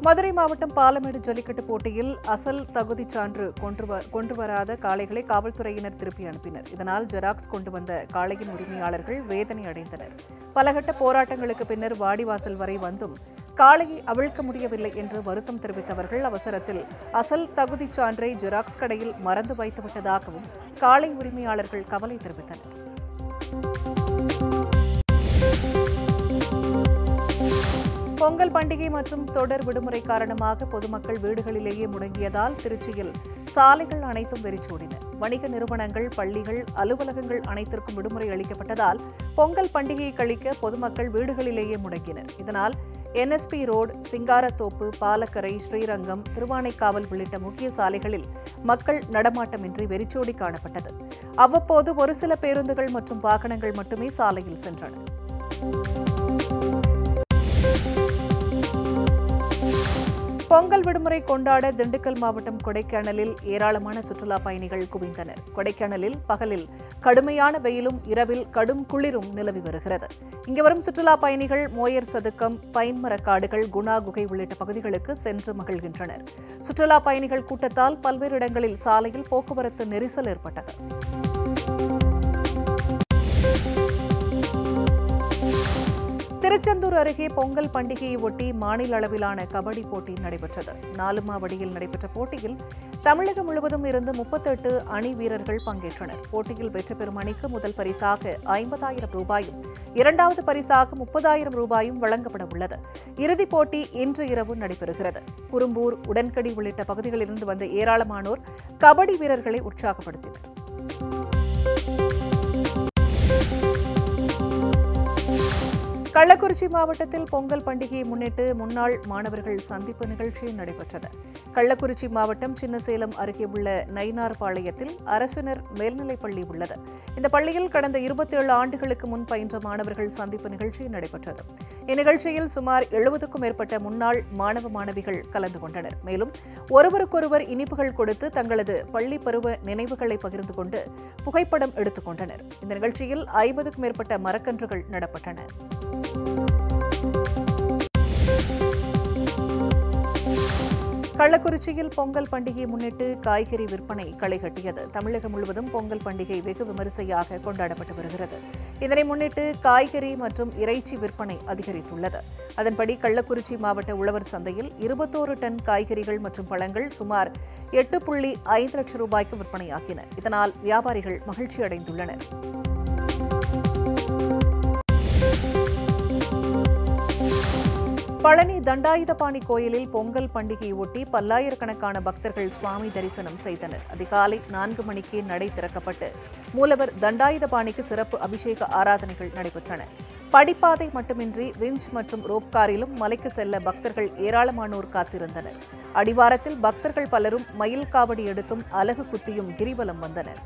மதுரை மாவட்டம் பாலமேடு ஜல்லிக்கட்டு போட்டியில் அசல் தகுதிச் சான்று கொண்டு வ- கொண்டு வராத காளைகளை காவல்துறையினர் திருப்பி அனுப்பினர் இதனால் ஜெராக்ஸ் கொண்டு வந்த காளையின் உரிமையாளர்கள் வேதனை அடைந்தனர் பலகட்ட போராட்டங்களுக்கு பின்னர் வாடிவாசல் வரை வந்தும் காளையை அவிழ்க்க முடியவில்லை என்று வருத்தம் தெரிவித்தவர்கள் அவசரத்தில் அசல் தகுதிச் சான்றை ஜெராக்ஸ் கடையில் மறந்து வைத்துவிட்டதாகவும் காளை உரிமையாளர்கள் கவலை தெரிவித்தனர் பொங்கல் பண்டிகை மற்றும் தொடர் விடுமுறை காரணமாக பொதுமக்கள் வீடுகளிலேயே முடங்கியதால் திருச்சியில் சாலைகள் அனைத்தும் வெறிச்சோடின வணிக நிறுவனங்கள் பள்ளிகள் அலுவலகங்கள் அனைத்திற்கும் விடுமுறை அளிக்கப்பட்டதால் பொங்கல் பண்டிகையை கழிக்க பொதுமக்கள் வீடுகளிலேயே முடங்கினர் இதனால் என்எஸ்பி ரோடு சிங்காரத்தோப்பு பாலக்கரை ஸ்ரீரங்கம் திருவானைக்காவல் உள்ளிட்ட முக்கிய சாலைகளில் மக்கள் நடமாட்டமின்றி வெறிச்சோடி காணப்பட்டது அவ்வப்போது ஒரு சில பேருந்துகள் மற்றும் வாகனங்கள் மட்டுமே சாலையில் சென்றன பொங்கல் விடுமுறை கொண்டாட திண்டுக்கல் மாவட்டம் கொடைக்கானலில் ஏராளமான சுற்றுலா பயணிகள் குவிந்தனர் கொடைக்கானலில் பகலில் கடுமையான வெயிலும் இரவில் கடும் குளிரும் நிலவி வருகிறது இங்கு வரும் சுற்றுலா பயணிகள் மோயர் சதுக்கம் பைன்மரக் காடுகள் குணா குகை உள்ளிட்ட பகுதிகளுக்கு சென்று மகிழ்கின்றனர் சுற்றுலா பயணிகள் கூட்டத்தால் பல்வேறு இடங்களில் சாலையில் போக்குவரத்து நெரிசல் ஏற்பட்டது திருச்செந்தூர் அருகே பொங்கல் பண்டிகையை ஒட்டி மாநில அளவிலான கபடி போட்டி நடைபெற்றது நாலுமாவடியில் நடைபெற்ற போட்டியில் தமிழகம் முழுவதும் இருந்து முப்பத்தெட்டு அணி வீரர்கள் பங்கேற்றனர் போட்டியில் வெற்றி பெறும் அணிக்கு முதல் பரிசாக ஐம்பதாயிரம் ரூபாயும் இரண்டாவது பரிசாக முப்பதாயிரம் ரூபாயும் வழங்கப்பட உள்ளது இறுதிப் போட்டி இன்று இரவு நடைபெறுகிறது குறும்பூர் உடன்கடி உள்ளிட்ட பகுதிகளிலிருந்து வந்த ஏராளமானோர் கபடி வீரர்களை உற்சாகப்படுத்தினர் கள்ளக்குறிச்சி மாவட்டத்தில் பொங்கல் பண்டிகையை முன்னிட்டு முன்னாள் மாணவர்கள் சந்திப்பு நிகழ்ச்சி நடைபெற்றது கள்ளக்குறிச்சி மாவட்டம் சின்னசேலம் அருகே உள்ள நயினார்பாளையத்தில் அரசினர் மேல்நிலைப்பள்ளி உள்ளது இந்த பள்ளியில் கடந்த இருபத்தேழு ஆண்டுகளுக்கு முன் பயின்ற மாணவர்கள் சந்திப்பு நிகழ்ச்சி நடைபெற்றது இந்நிகழ்ச்சியில் சுமார் எழுபதுக்கும் மேற்பட்ட முன்னாள் மாணவ மாணவிகள் கலந்து கொண்டனர் மேலும் ஒருவருக்கொருவர் இனிப்புகள் கொடுத்து தங்களது பள்ளி பருவ நினைவுகளை பகிர்ந்து கொண்டு புகைப்படம் எடுத்துக் கொண்டனர் இந்த நிகழ்ச்சியில் ஐம்பதுக்கும் மேற்பட்ட மரக்கன்றுகள் நடப்பட்டன கள்ளக்குறிச்சியில் பொங்கல் பண்டிகையை முன்னிட்டு காய்கறி விற்பனை களை கட்டியது தமிழகம் முழுவதும் பொங்கல் பண்டிகை வெகு விமரிசையாக கொண்டாடப்பட்டு வருகிறது இதனை முன்னிட்டு காய்கறி மற்றும் இறைச்சி விற்பனை அதிகரித்துள்ளது அதன்படி கள்ளக்குறிச்சி மாவட்ட உழவர் சந்தையில் இருபத்தோரு டன் காய்கறிகள் மற்றும் பழங்கள் சுமார் எட்டு புள்ளி ஐந்து லட்சம் ரூபாய்க்கு விற்பனையாகின இதனால் வியாபாரிகள் மகிழ்ச்சி அடைந்துள்ளனர் பழனி தண்டாயுதபாணி கோயிலில் பொங்கல் பண்டிகையை ஒட்டி பல்லாயிரக்கணக்கான பக்தர்கள் சுவாமி தரிசனம் செய்தனர் அதிகாலை நான்கு மணிக்கு நடை திறக்கப்பட்டு மூலவர் தண்டாயுதபாணிக்கு சிறப்பு அபிஷேக ஆராதனைகள் நடைபெற்றன படிப்பாதை மட்டுமின்றி விஞ்ச் மற்றும் ரோப்காரிலும் மலைக்கு செல்ல பக்தர்கள் ஏராளமானோர் காத்திருந்தனர் அடிவாரத்தில் பக்தர்கள் பலரும் மயில் காவடி எடுத்தும் அலகு குத்தியும் கிரிவலம் வந்தனர்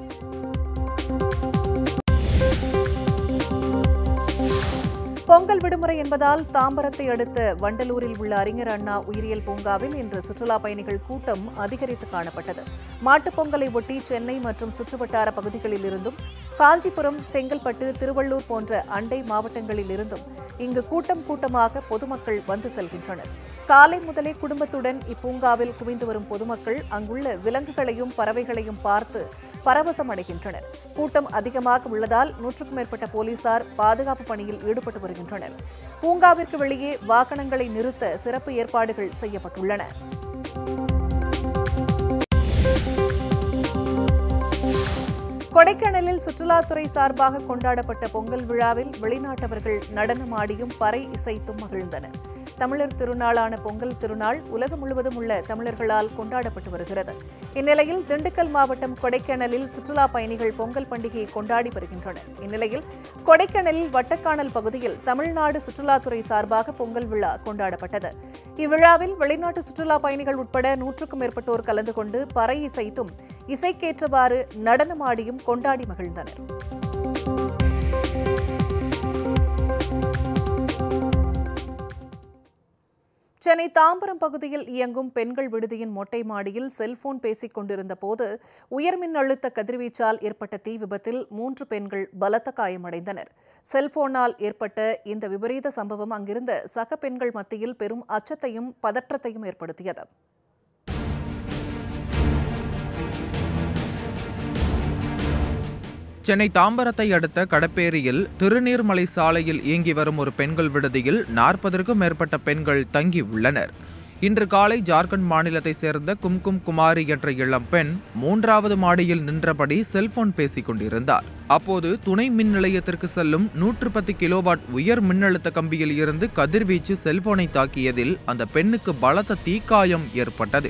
பொங்கல் விடுமுறை என்பதால் தாம்பரத்தை அடுத்த வண்டலூரில் உள்ள அறிஞர் அண்ணா உயிரியல் பூங்காவில் இன்று சுற்றுலா பயணிகள் கூட்டம் அதிகரித்து காணப்பட்டது மாட்டுப் பொங்கலை ஒட்டி சென்னை மற்றும் சுற்றுவட்டார பகுதிகளில் இருந்தும் காஞ்சிபுரம் செங்கல்பட்டு திருவள்ளூர் போன்ற அண்டை மாவட்டங்களில் இருந்தும் இங்கு கூட்டம் கூட்டமாக பொதுமக்கள் வந்து செல்கின்றனர் காலை முதலே குடும்பத்துடன் இப்பூங்காவில் குவிந்து வரும் பொதுமக்கள் அங்குள்ள விலங்குகளையும் பறவைகளையும் பார்த்து பரவசம் அடைகின்றனர் கூட்டம் அதிகமாக உள்ளதால் நூற்றுக்கும் மேற்பட்ட போலீசார் பாதுகாப்பு பணியில் ஈடுபட்டு வருகின்றனர் பூங்காவிற்கு வெளியே வாகனங்களை நிறுத்த சிறப்பு ஏற்பாடுகள் செய்யப்பட்டுள்ளன கொடைக்கானலில் சுற்றுலாத்துறை சார்பாக கொண்டாடப்பட்ட பொங்கல் விழாவில் வெளிநாட்டவர்கள் நடனமாடியும் பறை இசைத்தும் மகிழ்ந்தனர் தமிழர் திருநாளான பொங்கல் திருநாள் உலகம் முழுவதும் உள்ள தமிழர்களால் கொண்டாடப்பட்டு வருகிறது இந்நிலையில் திண்டுக்கல் மாவட்டம் கொடைக்கானலில் சுற்றுலா பயணிகள் பொங்கல் பண்டிகையை கொண்டாடி வருகின்றனர் இந்நிலையில் கொடைக்கானலில் வட்டக்கானல் பகுதியில் தமிழ்நாடு சுற்றுலாத்துறை சார்பாக பொங்கல் விழா கொண்டாடப்பட்டது இவ்விழாவில் வெளிநாட்டு சுற்றுலா பயணிகள் உட்பட நூற்றுக்கும் மேற்பட்டோர் கலந்து கொண்டு பறை இசைத்தும் இசைக்கேற்றவாறு நடனமாடியும் கொண்டாடி மகிழ்ந்தனர் சென்னை தாம்பரம் பகுதியில் இயங்கும் பெண்கள் விடுதியின் மொட்டை மாடியில் செல்போன் பேசிக் கொண்டிருந்த போது உயர்மின் அழுத்த கதிர்வீச்சால் ஏற்பட்ட தீ விபத்தில் மூன்று பெண்கள் பலத்த காயமடைந்தனர் செல்போனால் ஏற்பட்ட இந்த விபரீத சம்பவம் அங்கிருந்த சக பெண்கள் மத்தியில் பெரும் அச்சத்தையும் பதற்றத்தையும் ஏற்படுத்தியது சென்னை தாம்பரத்தை அடுத்த கடப்பேரியில் திருநீர்மலை சாலையில் இயங்கி வரும் ஒரு பெண்கள் விடுதியில் நாற்பதற்கும் மேற்பட்ட பெண்கள் தங்கி உள்ளனர் இன்று காலை ஜார்க்கண்ட் மாநிலத்தை சேர்ந்த கும்கும் குமாரி என்ற இளம் பெண் மூன்றாவது மாடியில் நின்றபடி செல்போன் பேசிக் கொண்டிருந்தார் அப்போது துணை மின் நிலையத்திற்கு செல்லும் நூற்று பத்து கிலோவாட் உயர் மின்னழுத்த கம்பியில் இருந்து கதிர்வீச்சு செல்போனை தாக்கியதில் அந்த பெண்ணுக்கு பலத்த தீக்காயம் ஏற்பட்டது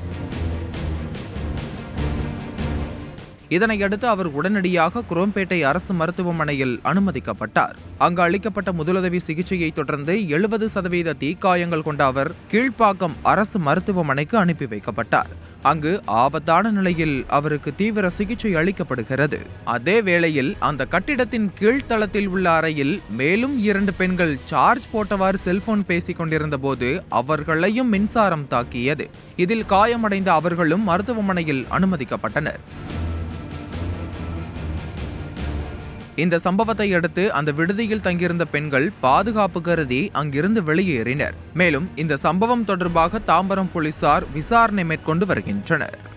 இதனையடுத்து அவர் உடனடியாக குரோம்பேட்டை அரசு மருத்துவமனையில் அனுமதிக்கப்பட்டார் அங்கு அளிக்கப்பட்ட முதலுதவி சிகிச்சையை தொடர்ந்து எழுபது சதவீத தீக்காயங்கள் கொண்ட அவர் கீழ்ப்பாக்கம் அரசு மருத்துவமனைக்கு அனுப்பி வைக்கப்பட்டார் அங்கு ஆபத்தான நிலையில் அவருக்கு தீவிர சிகிச்சை அளிக்கப்படுகிறது அதே வேளையில் அந்த கட்டிடத்தின் கீழ்த்தளத்தில் உள்ள அறையில் மேலும் இரண்டு பெண்கள் சார்ஜ் போட்டவாறு செல்போன் பேசிக் கொண்டிருந்த போது அவர்களையும் மின்சாரம் தாக்கியது இதில் காயமடைந்த அவர்களும் மருத்துவமனையில் அனுமதிக்கப்பட்டனர் இந்த சம்பவத்தை அடுத்து அந்த விடுதியில் தங்கியிருந்த பெண்கள் பாதுகாப்பு கருதி அங்கிருந்து வெளியேறினர் மேலும் இந்த சம்பவம் தொடர்பாக தாம்பரம் போலீசார் விசாரணை மேற்கொண்டு வருகின்றனர்